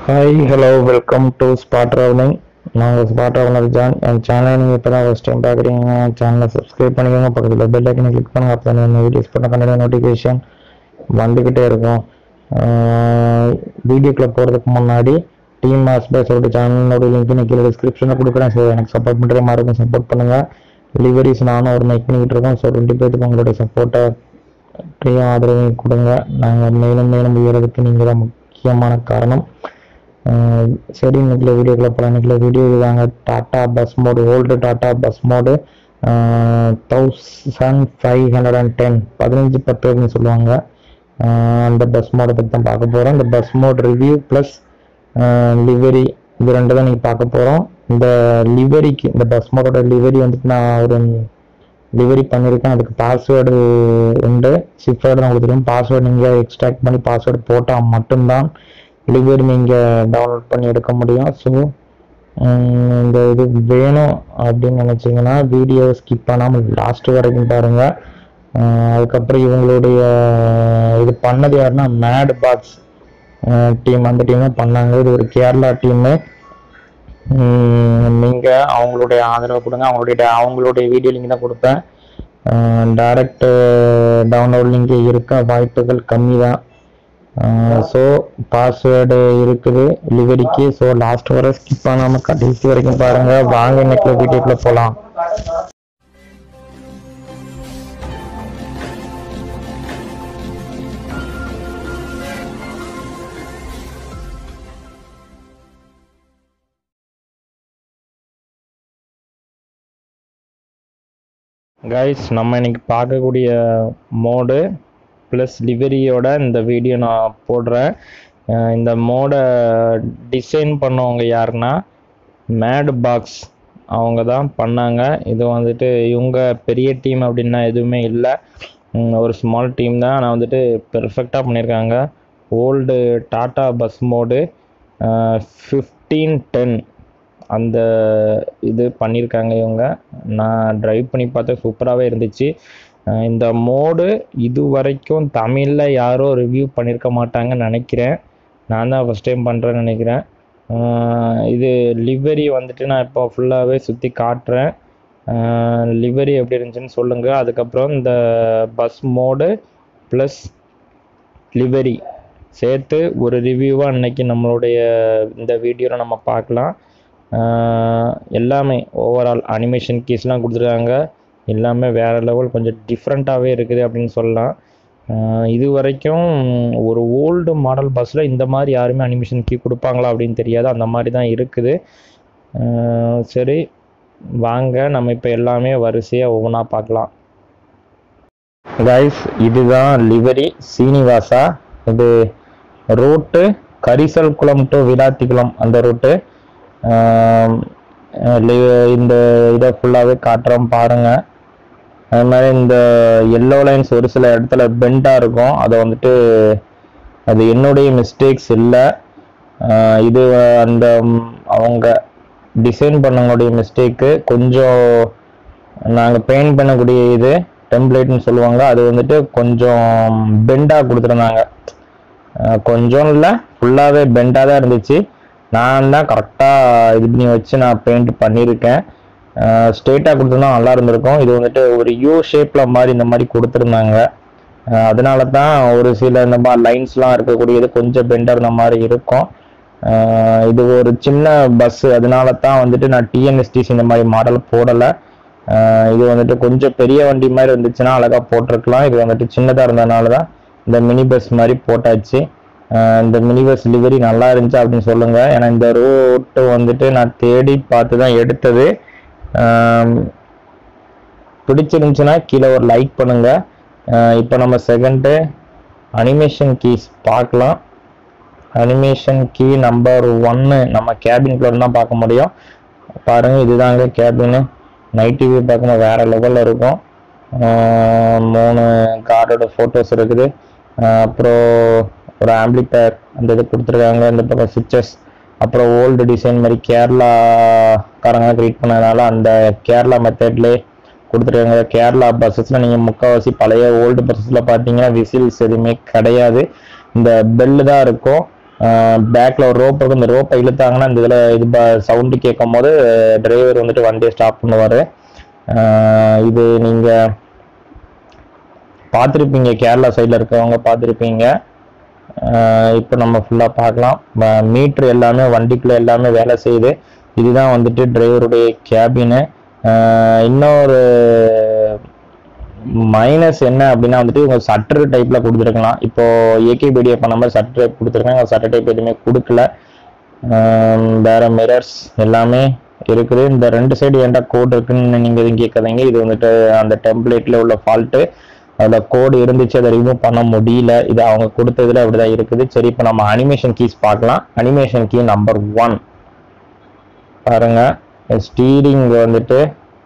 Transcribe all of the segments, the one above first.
hi hello welcome to spot travelling நாங்கள் spot traveller John என் சேனலை நீங்கள் இப்போ தான் ஃபஸ்ட் டைம் பார்க்குறீங்க சேனலை சப்ஸ்கிரைப் பண்ணிக்கோங்க பக்கத்தில் பெல் ஐக்கனை கிளிக் பண்ணுங்க அப்போ தான் என்ன வீடியோஸ் பண்ண கண்டிப்பாக நோட்டிஃபிகேஷன் வந்துக்கிட்டே இருக்கும் வீடியோக்குள்ளே போகிறதுக்கு முன்னாடி டீம் மாஸ்பே சொல்லிட்டு சேனலோட லிங்க் நான் கீழே டிஸ்கிரிப்ஷனில் கொடுக்குறேன் ஸோ எனக்கு சப்போர்ட் பண்ணுற மாதிரி இருக்கும் சப்போர்ட் பண்ணுங்கள் டெலிவரிஸ் நானும் ஒரு மேக் பண்ணிக்கிட்டு இருக்கோம் ஸோ ரெண்டு பேருக்கு உங்களுடைய சப்போர்ட்டை ஃப்ரீயாக ஆதரவையும் கொடுங்க நாங்கள் மேலும் மேலும் உயரதுக்கு நீங்கள் தான் முக்கியமான காரணம் அஹ் சரி இன்னைக்குள்ள வீடியோக்குள்ள போகலாம் இன்னைக்குள்ள வீடியோ இதுதாங்க Tata bus mod old Tata bus mod thousand five hundred and ten பதினஞ்சு பத்து அப்படின்னு சொல்லுவாங்க அஹ் அந்த பஸ் மோடை பற்றி தான் பார்க்க போகிறோம் இந்த bus mod review plus livery இது ரெண்டு தான் நீங்கள் பார்க்க போகிறோம் இந்த லிவரிக்கு இந்த பஸ் மோடோட லிவரி வந்துட்டு நான் ஒரு டெலிவரி பண்ணியிருக்கேன் அதுக்கு பாஸ்வேர்டு உண்டு ஷிஃப்ட்வேர்டு தான் கொடுத்துருக்கேன் பாஸ்வேர்டு நீங்கள் எக்ஸ்ட்ராக்ட் பண்ணி பாஸ்வேர்டு போட்டால் மட்டும்தான் டெலிவரி நீங்கள் டவுன்லோட் பண்ணி எடுக்க முடியும் ஸோ இந்த இது வேணும் அப்படின்னு நினச்சிங்கன்னா வீடியோ ஸ்கிப் பண்ணாமல் லாஸ்ட் வரைக்கும் பாருங்கள் அதுக்கப்புறம் இவங்களுடைய இது பண்ணது யாருன்னா மேட் பாக்ஸ் டீம் அந்த டீம் தான் பண்ணாங்க இது ஒரு கேரளா டீமு நீங்கள் அவங்களுடைய ஆதரவை கொடுங்க அவங்களுடைய அவங்களுடைய வீடியோ லிங்க் தான் கொடுப்பேன் டைரக்ட் டவுன்லோட் லிங்க் இருக்க வாய்ப்புகள் கம்மி தான் ஸோ பாஸ்வேர்டு இருக்குது டெலிவரிக்கு ஸோ லாஸ்ட் வரை ஸ்கிப் பண்ணாமல் கடைசி வரைக்கும் பாருங்கள் வாங்க இன்னைக்கு வீடியோக்குள்ளே போகலாம் கைஸ் நம்ம இன்னைக்கு பார்க்கக்கூடிய மோடு ப்ளஸ் லிவரியோட இந்த வீடியோ நான் போடுறேன் அஹ் இந்த மோடை டிசைன் பண்ணவங்க யாருன்னா மேட் பாக்ஸ் அவங்க தான் பண்ணாங்க இது வந்துட்டு இவங்க பெரிய டீம் அப்படின்னா எதுவுமே இல்லை உம் ஒரு ஸ்மால் டீம் தான் ஆனால் வந்துட்டு பெர்ஃபெக்டாக பண்ணியிருக்காங்க old Tata bus mod fifteen ten அந்த இது பண்ணியிருக்காங்க இவங்க நான் ட்ரைவ் பண்ணி பார்த்தேன் சூப்பராகவே இருந்துச்சு அஹ் இந்த மோடு இது வரைக்கும் தமிழில் யாரும் ரிவ்யூ பண்ணியிருக்க மாட்டாங்கன்னு நினைக்கிறேன் நான் தான் ஃபஸ்ட் டைம் பண்ணுறேன்னு நினைக்கிறேன் அஹ் இது லிவரி வந்துட்டு நான் இப்போ ஃபுல்லாகவே சுற்றி காட்டுறேன் லிவரி எப்படி இருந்துச்சுன்னு சொல்லுங்கள் அதுக்கப்புறம் இந்த பஸ் மோடு ப்ளஸ் லிவரி சேர்த்து ஒரு ரிவ்யூவாக இன்னைக்கு நம்மளுடைய இந்த வீடியோவில் நம்ம பார்க்கலாம் ஆஹ் எல்லாமே ஓவரால் அனிமேஷன் கீஸ்லாம் கொடுத்துருக்காங்க எல்லாமே வேறு லெவல் கொஞ்சம் டிஃப்ரெண்ட்டாகவே இருக்குது அப்படின்னு சொல்லலாம் ஆஹ் இது வரைக்கும் ஒரு ஓல்டு மாடல் பஸ்ஸில் இந்த மாதிரி யாருமே அனிமேஷன் கீ கொடுப்பாங்களா அப்படின்னு தெரியாது அந்த மாதிரி தான் இருக்குது ஆஹ் சரி வாங்க நம்ம இப்போ எல்லாமே வரிசையாக ஒவ்வொன்றா பார்க்கலாம் கைஸ் இதுதான் லிவரி சீனிவாசா இது ரூட்டு கரிசல் குளம் டு விளாத்திக்குளம் அந்த ரூட்டு இந்த இதை ஃபுல்லாகவே காட்டுறோம் பாருங்க அது மாதிரி இந்த எல்லோ லைன்ஸ் ஒரு சில இடத்துல பெண்டாக இருக்கும் அதை வந்துட்டு அது என்னுடைய மிஸ்டேக்ஸ் இல்லை இது அந்த ம், அவங்க டிசைன் பண்ணவங்களுடைய மிஸ்டேக்கு கொஞ்சம் நாங்கள் பெயிண்ட் பண்ணக்கூடிய இது டெம்ப்ளேட்னு சொல்லுவாங்க அது வந்துட்டு கொஞ்சம் பெண்டாக கொடுத்துருந்தாங்க அஹ் கொஞ்சம் இல்லை ஃபுல்லாகவே பெண்டாக தான் இருந்துச்சு நான் தான் கரெக்டாக இது பண்ணி வச்சு நான் பெயிண்ட் பண்ணியிருக்கேன் ஸ்ட்ரெயிட்டாக கொடுத்துருந்தா நல்லா இருந்திருக்கும் இது வந்துட்டு ஒரு யூ ஷேப்பில் மாதிரி இந்த மாதிரி கொடுத்துருந்தாங்க அஹ் அதனால தான் ஒரு சில இந்த மாதிரி லைன்ஸ்லாம் இருக்கக்கூடியது கொஞ்சம் பெண்டாக இருந்த மாதிரி இருக்கும் அஹ் இது ஒரு சின்ன பஸ் அதனால தான் வந்துட்டு நான் டிஎன்எஸ்டிசி இந்த மாதிரி மாடல் போடலை அஹ் இது வந்துட்டு கொஞ்சம் பெரிய வண்டி மாதிரி இருந்துச்சுன்னா அழகாக போட்டிருக்கலாம் இது வந்துட்டு சின்னதாக இருந்ததுனால தான் இந்த மினி பஸ் மாதிரி போட்டாச்சு அஹ் இந்த மினி பஸ் டெலிவரி நல்லா இருந்துச்சு அப்படின்னு சொல்லுங்க ஏன்னா இந்த ரூட்டு வந்துட்டு நான் தேடி பார்த்து தான் எடுத்தது அஹ் பிடிச்சிருந்துச்சுன்னா கீழே ஒரு லைக் பண்ணுங்க அஹ் இப்போ நம்ம செகண்டு அனிமேஷன் கீஸ் பார்க்கலாம் அனிமேஷன் கீ நம்பர் ஒன்று நம்ம கேபின்குள்ள தான் பார்க்க முடியும் பாருங்க இதுதாங்க கேபின் நைட் டிவி பார்க்கும்போது வேற லெவலில் இருக்கும் ஆஹ் மூணு காரோட ஃபோட்டோஸ் இருக்குது ஆஹ் அப்புறம் ஒரு ஆம்பிளிஃபயர் அந்த இது கொடுத்துருக்காங்க இந்த பக்கம் சுவிச்சஸ் அப்புறம் ஓல்டு டிசைன் மாதிரி கேரளாக்காரங்க கிரியேட் பண்ணதுனால அந்த கேரளா மெத்தட்லேயே கொடுத்துருக்காங்க கேரளா பஸ்ஸஸில் நீங்கள் முக்கால்வாசி பழைய ஓல்டு பஸ்ஸஸில் பார்த்தீங்கன்னா விசில்ஸ் எதுவுமே கிடையாது இந்த பெல்லு தான் இருக்கும் பேக்கில் ஒரு ரோப் இருக்கும் இந்த ரோப்பை இழுத்தாங்கன்னா இந்த இதில் இது சவுண்டு கேட்கும் போது டிரைவர் வந்துட்டு வண்டியை ஸ்டாப் பண்ணுவார் இது நீங்கள் பார்த்துருப்பீங்க கேரளா சைடில் இருக்கவங்க பார்த்துருப்பீங்க இப்போ நம்ம ஃபுல்லாக பார்க்கலாம் மீட்ரு எல்லாமே வண்டிக்குள்ளே எல்லாமே வேலை செய்யுது இதுதான் வந்துட்டு டிரைவருடைய கேபினு இன்னொரு மைனஸ் என்ன அப்படின்னா வந்துட்டு இவங்க சட்டர் டைப்பில் கொடுத்துருக்கலாம் இப்போ ஏகேபிடிஏ பண்ண மாதிரி சட்டர் டைப் கொடுத்துருக்காங்க சட்டர் டைப் எதுவுமே கொடுக்கல ஆம், வேற மிரர்ஸ் எல்லாமே இருக்குது இந்த ரெண்டு சைடு ஏன்டா கோட் இருக்குன்னு நீங்கள் எதுவும் கேட்காதீங்க இது வந்துட்டு அந்த டெம்ப்ளேட்டில் உள்ள ஃபால்ட்டு அதில் கோடு இருந்துச்சு அதை ரிமூவ் பண்ண முடியல இது அவங்க கொடுத்ததுல அப்படிதான் இருக்குது சரி இப்போ நம்ம அனிமேஷன் கீஸ் பார்க்கலாம் அனிமேஷன் கீ நம்பர் ஒன் பாருங்க ஸ்டீரிங் வந்துட்டு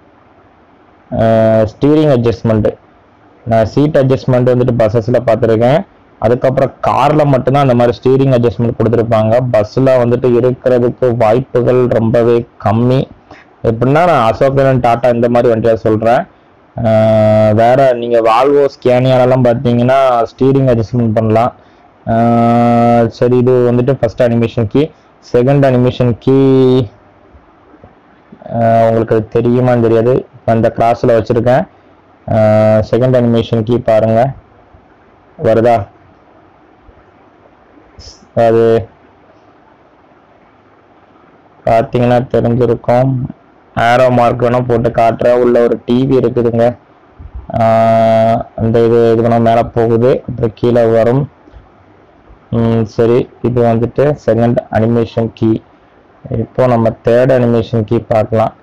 ஸ்டீரிங் அட்ஜஸ்ட்மெண்ட்டு நான் சீட் அட்ஜஸ்ட்மெண்ட் வந்துட்டு பஸ்ஸஸில் பார்த்துருக்கேன் அதுக்கப்புறம் காரில் மட்டும்தான் அந்த மாதிரி ஸ்டீரிங் அட்ஜஸ்ட்மெண்ட் கொடுத்துருப்பாங்க பஸ்ஸில் வந்துட்டு இருக்கிறதுக்கு வாய்ப்புகள் ரொம்பவே கம்மி எப்படின்னா நான் அசோகன் டாட்டா இந்த மாதிரி வண்டியாக சொல்கிறேன் வேற நீங்கள் வால்வோ ஸ்கேனியாலெல்லாம் பார்த்தீங்கன்னா ஸ்டீரிங் அட்ஜஸ்ட்மெண்ட் பண்ணலாம் ஆஹ் சரி இது வந்துட்டு first animation key second animation key உங்களுக்கு அது தெரியுமான்னு தெரியாது இப்ப இந்த கிளாஸில் வச்சுருக்கேன் செகண்ட் அனிமேஷன் கீ பாருங்க வருதா அது பார்த்தீங்கன்னா தெரிஞ்சிருக்கும் ஆரோ மார்க் வேணால் போட்டு காட்டுறேன் உள்ள ஒரு டிவி இருக்குதுங்க ஆஹ் அந்த இது இது வேணால் மேலே போகுது அப்புறம் கீழே வரும் ம், சரி இது வந்துட்டு செகண்ட் அனிமேஷன் கீ இப்போ நம்ம தேர்ட் அனிமேஷன் கீ பார்க்கலாம்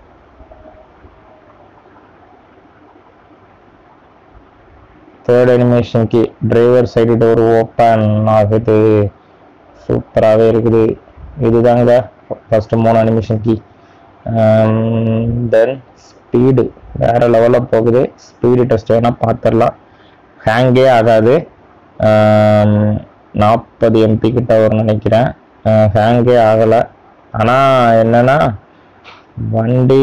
third animation key driver side door open ஆகுது சூப்பராகவே இருக்குது இதுதாங்க ஃபர்ஸ்ட் மூணு அனிமேஷன் கீ தென் ஸ்பீடு வேற லெவலில் போகுது ஸ்பீடு டெஸ்ட் வேணால் பார்த்துடலாம் ஹேங்கே ஆகாது நாற்பது எம்பி கிட்ட வரும்னு நினைக்கிறேன் ஹேங்கே ஆகலை ஆனால் என்னன்னா வண்டி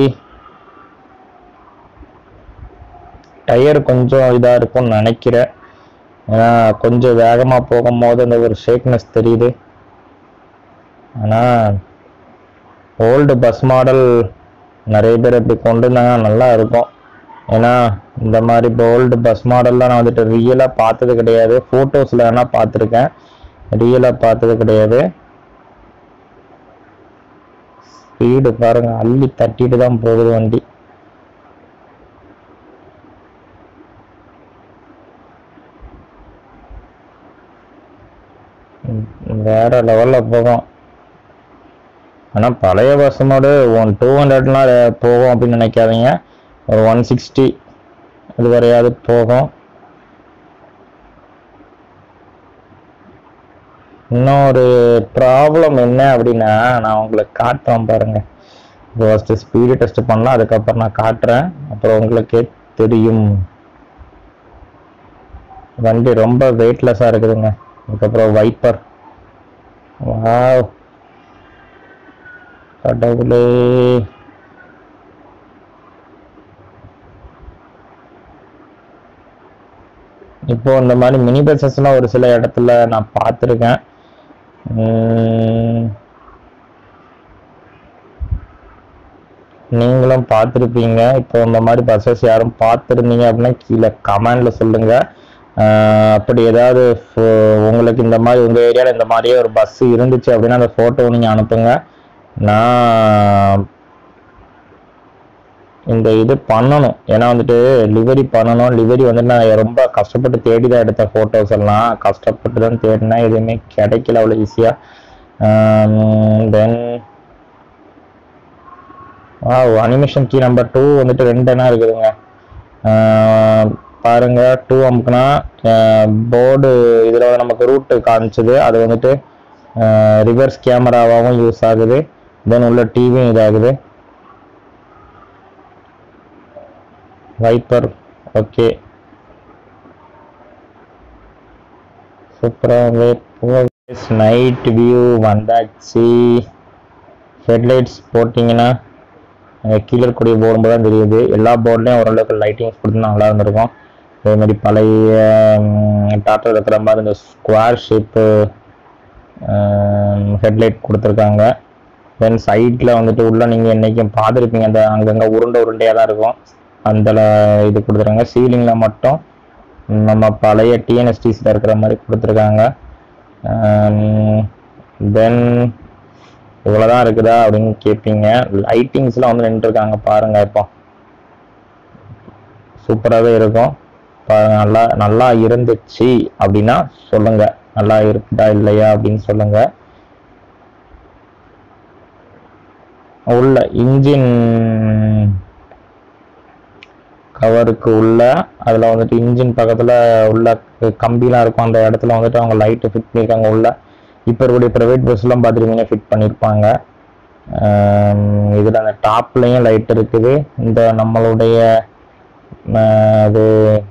டயர் கொஞ்சம் இதாக இருக்கும்னு நினைக்கிறேன் ஏன்னா கொஞ்சம் வேகமாக போகும்போது அந்த ஒரு ஷேக்னஸ் தெரியுது ஆனால் ஓல்டு பஸ் மாடல் நிறைய பேர் இப்படி கொண்டு வந்தாங்கன்னா நல்லா இருக்கும் ஏன்னா இந்த மாதிரி இப்போ ஓல்டு பஸ் மாடல்லாம் நான் வந்துட்டு ரியலாக பார்த்தது கிடையாது ஃபோட்டோஸில் வேணால் பார்த்துருக்கேன் ரியலாக பார்த்தது கிடையாது ஸ்பீடு பாருங்க அள்ளி தட்டிட்டு தான் போகுது வண்டி ம், வேற லெவலில் போகும் ஆனால் பழைய பஸ்ஸோட ஒன் டூ ஹண்ட்ரட்லாம் போகும் அப்படின்னு நினைக்காதீங்க ஒரு ஒன் சிக்ஸ்டி இது வரையாவது போகும் இன்னொரு ப்ராப்ளம் என்ன அப்படின்னா நான் உங்களுக்கு காட்டுறேன் பாருங்க இப்போ ஃபஸ்ட்டு ஸ்பீடு டெஸ்ட் பண்ணலாம் அதுக்கப்புறம் நான் காட்டுறேன் அப்புறம் உங்களுக்கே தெரியும் வண்டி ரொம்ப வெயிட்லெஸ்ஸாக இருக்குதுங்க அதுக்கப்புறம் வைப்பர் வாவ் கடவுளே இப்போ இந்த மாதிரி மினி பஸ்ஸஸ்லாம் ஒரு சில இடத்துல நான் பார்த்துருக்கேன் உம், நீங்களும் பார்த்துருப்பீங்க இப்போ இந்த மாதிரி பஸ்ஸஸ் யாரும் பார்த்துருந்தீங்க அப்படின்னா கீழே கமெண்ட்ல சொல்லுங்க ஆஹ் அப்படி ஏதாவது ஃபோ- உங்களுக்கு இந்த மாதிரி உங்க ஏரியாவில் இந்த மாதிரியே ஒரு பஸ் இருந்துச்சு அப்படின்னா அந்த ஃபோட்டோ நீங்க அனுப்புங்க நான் இந்த இது பண்ணணும் ஏன்னா வந்துட்டு லிவரி பண்ணணும் லிவரி வந்து நான் ரொம்ப கஷ்டப்பட்டு தேடி தான் எடுத்த ஃபோட்டோஸ் எல்லாம் கஷ்டப்பட்டு தான் தேடினேன் எதுவுமே கிடைக்கல அவ்வளோ ஈஸியாக தென் ஆ அனிமேஷன் கீ நம்பர் டூ வந்துட்டு ரெண்டு என்ன இருக்குதுங்க ஆஹ் பாருங்க டூ அமுக்குனா போர்டு இதில் வந்து நமக்கு ரூட்டு காமிச்சது அது வந்துட்டு ரிவர்ஸ் கேமராவாகவும் யூஸ் ஆகுது தென் உள்ள டிவியும் இதாகுது வைப்பர் ஓகே சூப்பராகவே நைட் வியூ வந்தாச்சு ஹெட்லைட்ஸ் போட்டிங்கன்னா அஹ் கீழே இருக்கக்கூடிய போர்டு தான் தெரியுது எல்லா போர்ட்லேயும் ஓரளவுக்கு லைட்டிங்ஸ் கொடுத்து நல்லா இருந்திருக்கும் அதே மாதிரி பழைய ம், டாட்டா இருக்கிற மாதிரி இந்த ஸ்கொயர் ஷேப்பு ஹெட்லைட் கொடுத்துருக்காங்க தென் சைடில் வந்துட்டு உள்ள நீங்கள் என்றைக்கும் பார்த்துருப்பீங்க அந்த அங்கங்கே உருண்டை உருண்டையாக தான் இருக்கும் அந்த இது கொடுத்துருக்காங்க சீலிங்கில் மட்டும் நம்ம பழைய டிஎன்எஸ்டிஸில் இருக்கிற மாதிரி கொடுத்துருக்காங்க தென் இவ்வளோதான் இருக்குதா அப்படின்னு கேட்பீங்க லைட்டிங்ஸ்லாம் வந்து நின்றுருக்காங்க பாருங்க இப்போ சூப்பராகவே இருக்கும் பாருங்க நல்லா நல்லா இருந்துச்சு அப்படின்னா சொல்லுங்க நல்லா இருக்குதா இல்லையா அப்படின்னு சொல்லுங்க உள்ள இன்ஜின் கவருக்கு உள்ள அதில் வந்துட்டு இன்ஜின் பக்கத்தில் உள்ள கம்பிலாம் இருக்கும் அந்த இடத்துல வந்துட்டு அவங்க லைட்டு ஃபிட் பண்ணியிருக்காங்க உள்ள இப்போ இருக்கக்கூடிய ப்ரைவேட் பஸ்லாம் பார்த்துருப்பீங்கன்னா ஃபிட் பண்ணியிருப்பாங்க இதில் அந்த டாப்லேயும் லைட் இருக்குது இந்த நம்மளுடைய ஆஹ், அது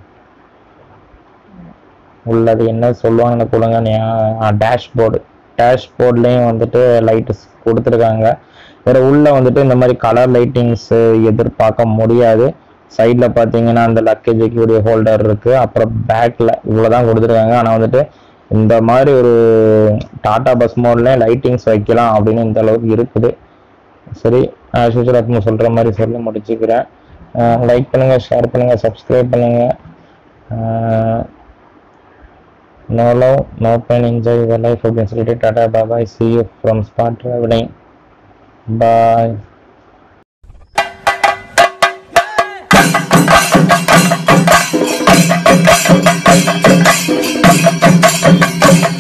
உள்ளது என்ன சொல்லுவாங்கன்னு கொடுங்க டேஷ்போர்டு டேஷ்போர்ட்லேயும் வந்துட்டு லைட்டு கொடுத்துருக்காங்க வேற உள்ள வந்துட்டு இந்த மாதிரி கலர் லைட்டிங்ஸ் எதிர்பார்க்க முடியாது சைடில் பார்த்தீங்கன்னா அந்த லக்கேஜ் வைக்கக்கூடிய ஹோல்டர் இருக்கு அப்புறம் பேக்கில் இவ்வளோதான் கொடுத்துருக்காங்க ஆனால் வந்துட்டு இந்த மாதிரி ஒரு டாடா பஸ் மோட்லேயும் லைட்டிங்ஸ் வைக்கலாம் அப்படின்னு இந்த அளவுக்கு இருக்குது சரி ஆஸ் யூஸ்வல் அப்போ சொல்கிற மாதிரி சொல்லி முடிச்சுக்கிறேன் லைக் பண்ணுங்கள் ஷேர் பண்ணுங்கள் சப்ஸ்கிரைப் பண்ணுங்கள் no love, no pain, enjoy your life அப்படின்னு சொல்லிட்டு டாடா பாபாய் see you from spot traveling bye Thank